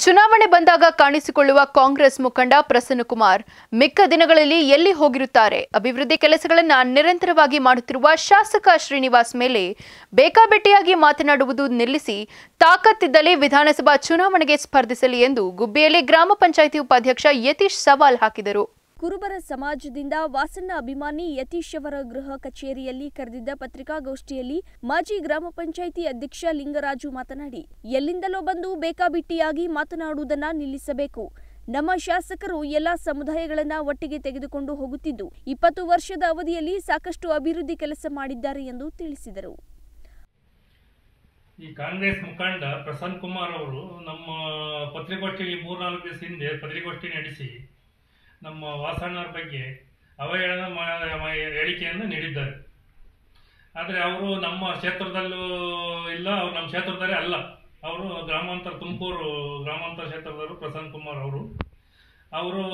ಚುನಾವಣೆ ಬಂದಾಗ ಕಾಣಿಸಿಕೊಳ್ಳುವ ಕಾಂಗ್ರೆಸ್ ಮುಖಂಡ ಪ್ರಸನ್ನಕುಮಾರ್ ಮಿಕ್ಕ ದಿನಗಳಲ್ಲಿ ಎಲ್ಲಿ ಹೋಗಿರುತ್ತಾರೆ ಅಭಿವೃದ್ಧಿ ಕೆಲಸಗಳನ್ನು ನಿರಂತರವಾಗಿ ಮಾಡುತ್ತಿರುವ ಶಾಸಕ ಶ್ರೀನಿವಾಸ್ ಮೇಲೆ ಬೇಕಾಬಿಟ್ಟಿಯಾಗಿ ಮಾತನಾಡುವುದು ನಿಲ್ಲಿಸಿ ತಾಕತ್ತಿದ್ದಲ್ಲಿ ವಿಧಾನಸಭಾ ಚುನಾವಣೆಗೆ ಸ್ಪರ್ಧಿಸಲಿ ಎಂದು ಗುಬ್ಬಿಯಲ್ಲಿ ಗ್ರಾಮ ಪಂಚಾಯಿತಿ ಉಪಾಧ್ಯಕ್ಷ ಯತೀಶ್ ಸವಾಲ್ ಹಾಕಿದರು ಕುರುಬರ ಸಮಾಜದಿಂದ ವಾಸಣ್ಣ ಅಭಿಮಾನಿ ಯತೀಶ್ ಅವರ ಗೃಹ ಕಚೇರಿಯಲ್ಲಿ ಕರೆದಿದ್ದ ಪತ್ರಿಕಾಗೋಷ್ಠಿಯಲ್ಲಿ ಮಾಜಿ ಗ್ರಾಮ ಪಂಚಾಯಿತಿ ಅಧ್ಯಕ್ಷ ಲಿಂಗರಾಜು ಮಾತನಾಡಿ ಎಲ್ಲಿಂದಲೋ ಬಂದು ಬೇಕಾಬಿಟ್ಟಿಯಾಗಿ ಮಾತನಾಡುವುದನ್ನ ನಿಲ್ಲಿಸಬೇಕು ನಮ್ಮ ಶಾಸಕರು ಎಲ್ಲಾ ಸಮುದಾಯಗಳನ್ನ ಒಟ್ಟಿಗೆ ತೆಗೆದುಕೊಂಡು ಹೋಗುತ್ತಿದ್ದು ಇಪ್ಪತ್ತು ವರ್ಷದ ಅವಧಿಯಲ್ಲಿ ಸಾಕಷ್ಟು ಅಭಿವೃದ್ಧಿ ಕೆಲಸ ಮಾಡಿದ್ದಾರೆ ಎಂದು ತಿಳಿಸಿದರು ಈ ಕಾಂಗ್ರೆಸ್ ಮುಖಂಡ ಪ್ರಸನ್ನ ಕುಮಾರ್ ಅವರು ನಮ್ಮ ಪತ್ರಿಕಾಗೋಷ್ಠಿಗೆ ಮೂರ್ನಾಲ್ಕು ದಿವಸ ಹಿಂದೆ ಪತ್ರಿಕಾಗೋಷ್ಠಿ ನಡೆಸಿ ನಮ್ಮ ವಾಸಣ್ಣರ ಬಗ್ಗೆ ಅವಹೇಳನ ಮಾ- ಮಾ- ಹೇಳಿಕೆಯನ್ನು ನೀಡಿದ್ದಾರೆ ಆದರೆ ಅವರು ನಮ್ಮ ಕ್ಷೇತ್ರದಲ್ಲೂ ಇಲ್ಲ ಅವ್ರು ನಮ್ಮ ಕ್ಷೇತ್ರದಲ್ಲೇ ಅಲ್ಲ ಅವರು ಗ್ರಾಮಾಂತರ ತುಮಕೂರು ಗ್ರಾಮಾಂತರ ಕ್ಷೇತ್ರದವರು ಪ್ರಸನ್ನ ಕುಮಾರ್ ಅವರು ಅವರು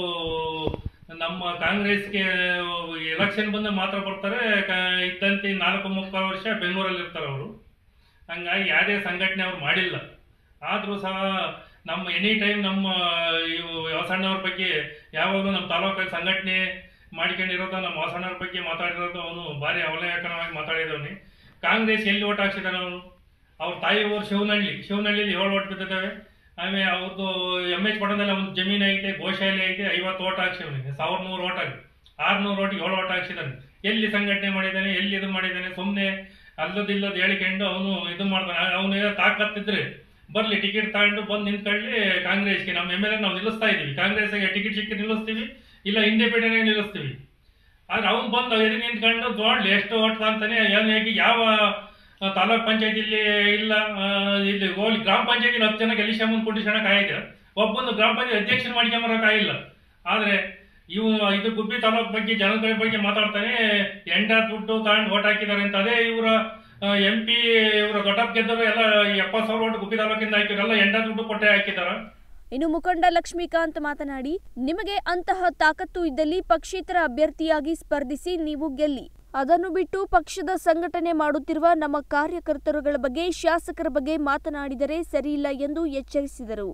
ನಮ್ಮ ಕಾಂಗ್ರೆಸ್ಗೆ ಎಲೆಕ್ಷನ್ ಬಂದ ಮಾತ್ರ ಬರ್ತಾರೆ ಕ- ಇದ್ದಂತೆ ನಾಲ್ಕು ಮುಕ್ಕಾಲು ವರ್ಷ ಬೆಂಗಳೂರಲ್ಲಿ ಇರ್ತಾರೆ ಅವರು ಹಂಗಾಗಿ ಯಾವುದೇ ಸಂಘಟನೆ ಅವ್ರು ಮಾಡಿಲ್ಲ ಆದರೂ ಸಹ ನಮ್ಮ ಎನಿ ಟೈಮ್ ನಮ್ಮ ಇವು ವಾಸಣ್ಣವ್ರ ಬಗ್ಗೆ ಯಾವಾಗಲೂ ನಮ್ಮ ತಾಲೂಕಲ್ಲಿ ಸಂಘಟನೆ ಮಾಡ್ಕೊಂಡಿರೋದು ನಮ್ಮ ವಾಸಣ್ಣವ್ರ ಬಗ್ಗೆ ಮಾತಾಡಿರೋದು ಅವನು ಭಾರಿ ಅವಲೇಖನವಾಗಿ ಮಾತಾಡಿದವನಿ ಕಾಂಗ್ರೆಸ್ ಎಲ್ಲಿ ಓಟ್ ಹಾಕ್ಸಿದಾನೆ ಅವನು ಅವ್ರ ತಾಯಿ ಊರು ಶಿವನಹಳ್ಳಿ ಶಿವನಹಳ್ಳಿಲಿ ಏಳು ಓಟ್ ಬಿದ್ದಿದ್ದಾವೆ ಆಮೇಲೆ ಅವ್ರದ್ದು ಎಮ್ ಎಚ್ ಪಟ್ಟಣದಲ್ಲಿ ಒಂದು ಜಮೀನು ಐತೆ ಗೋಶಾಲೆ ಐತೆ ಐವತ್ತು ಓಟ್ ಹಾಕ್ಸಿವನಿಗೆ ಸಾವಿರದ ನೂರು ಓಟ್ ಆಗಿ ಆರ್ನೂರು ಓಟಿಗೆ ಏಳು ಓಟ್ ಹಾಕ್ಸಿದಾನೆ ಎಲ್ಲಿ ಸಂಘಟನೆ ಮಾಡಿದ್ದಾನೆ ಎಲ್ಲಿ ಇದು ಮಾಡಿದ್ದಾನೆ ಸುಮ್ಮನೆ ಅಲ್ಲದಿಲ್ಲದ ಹೇಳಿಕೊಂಡು ಅವನು ಇದು ಮಾಡ್ತಾನೆ ಅವನಿಗೆ ತಾಕತ್ತಿದ್ರೆ ಬರ್ಲಿ ಟಿಕೆಟ್ ತಗೊಂಡು ಬಂದು ನಿಂತ್ಕೊಳ್ಳಿ ಕಾಂಗ್ರೆಸ್ಗೆ ನಮ್ಮ ಎಮ್ ಎಲ್ ಎ ನಾವು ನಿಲ್ಲಿಸ್ತಾ ಇದೀವಿ ಕಾಂಗ್ರೆಸ್ಗೆ ಟಿಕೆಟ್ ಸಿಕ್ಕಿ ನಿಲ್ಲಿಸ್ತೀವಿ ಇಲ್ಲ ಇಂಡಿಪೆಂಡೆಂಟ್ ನಿಲ್ಲಿಸ್ತೀವಿ ಆದ್ರೆ ಅವ್ನು ಬಂದು ಎದುರು ನಿಂತ್ಕೊಂಡು ನೋಡ್ಲಿ ಎಷ್ಟು ಓಟ್ ಅಂತಾನೆ ಏನು ಹೇಗೆ ಯಾವ ಆ, ತಾಲೂಕ್ ಪಂಚಾಯತಿಲಿ ಇಲ್ಲ ಆ, ಇಲ್ಲಿ ಹೋಗಿ ಗ್ರಾಮ ಪಂಚಾಯತಿಲಿ ಹತ್ತು ಜನ ಗೆಲ್ಲಿಸ್ಕೊಂಬಂದು ಕೊಟ್ಟಿಸ್ಕೊಳಕ್ ಆಗಿದೆ ಒಬ್ಬೊಂದು ಗ್ರಾಮ ಪಂಚಾಯತ್ ಅಧ್ಯಕ್ಷನ ಮಾಡ್ಕೊಂಬರಕ್ ಆಗಿಲ್ಲ ಆದ್ರೆ ಇವು ಇದು ಗುಬ್ಬಿ ತಾಲೂಕ್ ಬಗ್ಗೆ ಜನಗಳ ಬಗ್ಗೆ ಮಾತಾಡ್ತಾನೆ ಎಂಡ ದುಡ್ಡು ತಗೊಂಡು ಓಟ್ ಹಾಕಿದ್ದಾರೆ ಅಂತ ಅದೇ ಇವರ ಎಂ ಪಿ ಇವರ ದೊಡ್ಡಪ್ಪ ಗೆದ್ದರು ಎಲ್ಲ ಎಪ್ಪತ್ತು ಸಾವಿರ ಓಟ್ ಗುಬ್ಬಿ ತಾಲೂಕಿಂದ ಹಾಕಿದ್ರಲ್ಲ ಎಂಡ ದುಡ್ಡು ಕೊಟ್ಟೆ ಹಾಕಿದಾರ ಇನ್ನು ಮುಖಂಡ ಲಕ್ಷ್ಮೀಕಾಂತ್ ಮಾತನಾಡಿ ನಿಮಗೆ ಅಂತಹ ತಾಕತ್ತು ಇದ್ದಲ್ಲಿ ಪಕ್ಷೇತರ ಅಭ್ಯರ್ಥಿಯಾಗಿ ಸ್ಪರ್ಧಿಸಿ ನೀವು ಗೆಲ್ಲಿ ಅದನ್ನು ಬಿಟ್ಟು ಪಕ್ಷದ ಸಂಘಟನೆ ಮಾಡುತ್ತಿರುವ ನಮ್ಮ ಕಾರ್ಯಕರ್ತರುಗಳ ಬಗ್ಗೆ ಶಾಸಕರ ಬಗ್ಗೆ ಮಾತನಾಡಿದರೆ ಸರಿಯಿಲ್ಲ ಎಂದು ಎಚ್ಚರಿಸಿದರು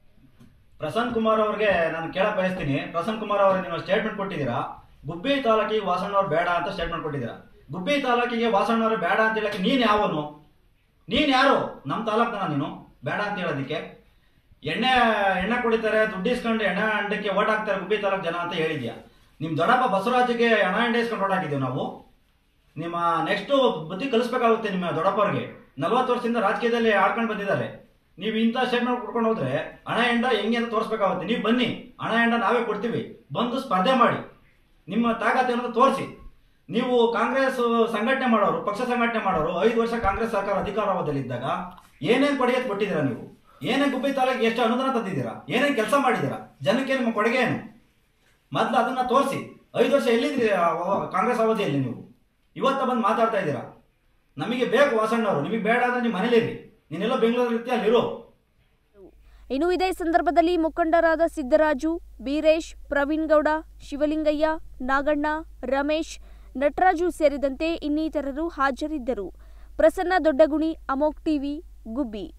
ಪ್ರಸನ್ನ ಕುಮಾರ್ ಅವ್ರಿಗೆ ನಾನು ಕೇಳಕ್ ಬಯಸ್ತೀನಿ ಪ್ರಸನ್ನ ಕುಮಾರ್ ಅವ್ರಿಗೆ ನೀವು ಸ್ಟೇಟ್ಮೆಂಟ್ ಕೊಟ್ಟಿದ್ದೀರಾ ಗುಬ್ಬಿ ತಾಲೂಕಿಗೆ ವಾಸಣ್ಣವ್ರು ಬೇಡ ಅಂತ ಸ್ಟೇಟ್ಮೆಂಟ್ ಕೊಟ್ಟಿದ್ದೀರಾ ಗುಬ್ಬಿ ತಾಲೂಕಿಗೆ ವಾಸಣ್ಣವ್ರು ಬೇಡ ಅಂತ ಹೇಳಕ್ಕೆ ನೀನ್ ಯಾವನು ನೀನ್ ಯಾರು ನಮ್ಮ ತಾಲೂಕ್ನ ನೀನು ಬೇಡ ಅಂತ ಹೇಳೋದಕ್ಕೆ ಎಣ್ಣೆ ಎಣ್ಣೆ ಕುಡಿತಾರೆ ದುಡ್ಡು ಇಸ್ಕೊಂಡು ಎಣ್ಣೆ ಅಂಡಕ್ಕೆ ಓಟ್ ಹಾಕ್ತಾರೆ ಗುಬ್ಬಿ ತಾಲೂಕ್ ಜನ ಅಂತ ಹೇಳಿದ್ಯಾ ನಿಮ್ ದೊಡ್ಡಪ್ಪ ಬಸವರಾಜ್ಗೆ ಹಣ ಎಂಡೆ ಇಸ್ಕೊಂಡು ಓಟ್ ಹಾಕಿದ್ದೀವಿ ನಾವು ನಿಮ್ಮ ನೆಕ್ಸ್ಟ್ ಬುದ್ಧಿ ಕಲಿಸ್ಬೇಕಾಗುತ್ತೆ ನಿಮ್ಮ ದೊಡ್ಡಪ್ಪವ್ರಿಗೆ ನಲ್ವತ್ತು ವರ್ಷದಿಂದ ರಾಜಕೀಯದಲ್ಲಿ ಆಡ್ಕೊಂಡು ಬಂದಿದ್ದಾರೆ ನೀವು ಇಂಥ ಸ್ಟೇಟ್ಮೆಂಟ್ ಕೊಡ್ಕೊಂಡು ಹೋದ್ರೆ ಹಣ ಎಂಡ ಹೆಂಗೆ ಅಂತ ತೋರಿಸ್ಬೇಕಾಗುತ್ತೆ ನೀವು ಬನ್ನಿ ಹಣ ಎಂಡ ನಾವೇ ಕೊಡ್ತೀವಿ ಬಂದು ಸ್ಪರ್ಧೆ ಮಾಡಿ ನಿಮ್ಮ ತಾಕತ್ ಏನಂತ ತೋರಿಸಿ ನೀವು ಕಾಂಗ್ರೆಸ್ ಸಂಘಟನೆ ಮಾಡೋರು ಪಕ್ಷ ಸಂಘಟನೆ ಮಾಡೋರು ಐದು ವರ್ಷ ಕಾಂಗ್ರೆಸ್ ಸರ್ಕಾರ ಅಧಿಕಾರಾವಧಿಯಲ್ಲಿದ್ದಾಗ ಏನೇನು ಕೊಡುಗೆ ಕೊಟ್ಟಿದ್ದೀರಾ ನೀವು ಏನೇನು ಗುಬ್ಬಿ ತಾಲೂಕಿಗೆ ಎಷ್ಟು ಅನುದಾನ ತಂದಿದ್ದೀರಾ ಏನೇನು ಕೆಲಸ ಮಾಡಿದ್ದೀರಾ ಜನಕ್ಕೆ ನಿಮ್ಮ ಕೊಡುಗೆ ಏನು ಮೊದಲು ಅದನ್ನ ತೋರಿಸಿ ಐದು ವರ್ಷ ಎಲ್ಲಿದ್ರಿ ಆ ಅವ- ಕಾಂಗ್ರೆಸ್ ಅವಧಿಯಲ್ಲಿ ನೀವು ಇವತ್ತ ಬಂದು ಮಾತಾಡ್ತಾ ಇದ್ದೀರಾ ನಮಗೆ ಬೇಕು ವಾಸಣ್ಣವರು ನಿಮಗೆ ಬೇಡ ಅಂದ್ರೆ ನೀವು ಮನೇಲಿರಿ ನೀನೆಲ್ಲೋ ಬೆಂಗಳೂರಲ್ಲಿ ಇರ್ತೀಯ ಅಲ್ಲಿರೋ ಇನ್ನು ಇದೇ ಸಂದರ್ಭದಲ್ಲಿ ಮುಖಂಡರಾದ ಸಿದ್ದರಾಜು ಬೀರೇಶ್ ಪ್ರವೀಣ್ ಗೌಡ ಶಿವಲಿಂಗಯ್ಯ ನಾಗಣ್ಣ ರಮೇಶ್ ನಟರಾಜು ಸೇರಿದಂತೆ ಇನ್ನಿತರರು ಹಾಜರಿದ್ದರು ಪ್ರಸನ್ನ ದೊಡ್ಡಗುಣಿ ಅಮೋಕ್ ಟಿವಿ ಗುಬ್ಬಿ